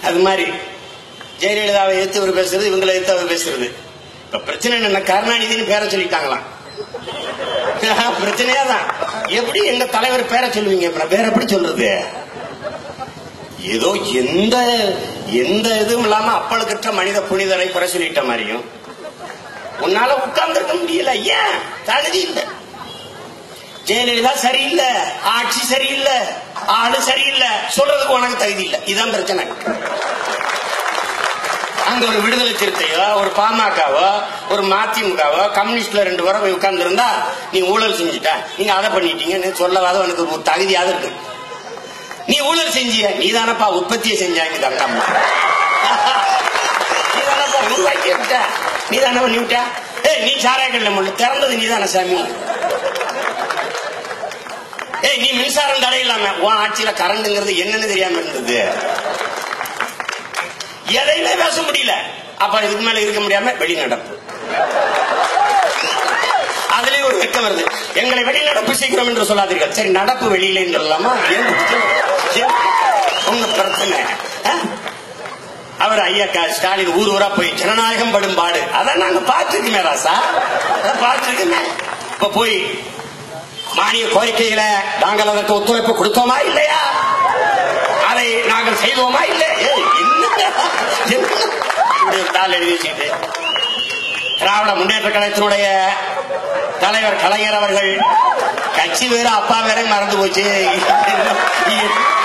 அது மாதிரி ஜெயலலிதாவை எதிர்த்து அவர் பேசுறது இவங்களை எதிர்த்து அவர் பேசுறது இப்ப பிரச்சனை என்ன கருணாநிதினு பேரை சொல்லிட்டாங்களாம் பிரச்சனையா தான் எப்படி எங்க தலைவர் பேரை சொல்லுவீங்க இப்ப நான் வேற எப்படி சொல்றது ஏதோ எந்த எந்த இதுவும் இல்லாம அப்பழுக்கற்ற மனித புனிதரை குறை சொல்லிட்ட மாதிரியும் உன்னால உட்கார்ந்துருக்க முடியல ஏன் தகுதி இல்லை ஜெயலலிதா சரியில்லை ஆட்சி சரியில்லை ஆளு சரியில்லை சொல்றதுக்கு உனக்கு தகுதி இல்லை இதுதான் பிரச்சனை அங்க ஒரு விடுதலை சிறுத்தையோ ஒரு பாமகவோ ஒரு மதிமுகவோ கம்யூனிஸ்ட்ல ரெண்டு பேரும் போய் உட்கார்ந்து இருந்தா நீ ஊழல் செஞ்சுட்ட நீங்க அதை பண்ணிட்டீங்கன்னு சொல்லவாத உனக்கு ஒரு தகுதியாவது இருக்கு நீ ஊழல் செஞ்சிய நீ தானப்பா உற்பத்தியை செஞ்சாங்க தங்கம்மா நீ தானப்பா உருவாக்கி விட்ட நீ தானே பண்ணி விட்ட ஏய் நீ சாராயக்கல்ல முள்ள திறந்தது நீ தானே சாமி ஏய் நீ மின்சாரம் தடை இல்லாம உன் ஆட்சியில கரண்ட்ங்கிறது என்னன்னு தெரியாம இருந்தது எதையுமே பேச முடியல அப்ப இதுக்கு மேல இருக்க முடியாம வெளிநடப்பு அதுலயும் ஒரு வெக்கம் வருது எங்களை வெளிநடப்பு செய்கிறோம் என்று சொல்லாதீர்கள் சரி நடப்பு வெளியில சொல்லலாமா ஏன் ஏன்? ஒண்ணு பிரச்சனை ஆ? அவர் ஐயா க- ஸ்டாலின் ஊர் ஊரா போய் ஜனநாயகம் படும் பாடு அதான் நாங்க பார்த்துருக்கோமே ராசா அதான் பார்த்துருக்கோமே இப்ப போய் மானிய கோரிக்கைகளை நாங்கள் அதற்கு ஒத்துழைப்பு கொடுத்தோமா இல்லையா அதை நாங்கள் செய்தோமா இல்லை ஏய், என்னங்க? என்ன? இப்படி ஒரு தாள் எழுதி வச்சுக்கிட்டு திராவிட முன்னேற்ற கழகத்தினுடைய தலைவர் கலைஞர் அவர்கள் கட்சி வேற அப்பா வேற மறந்து போச்சு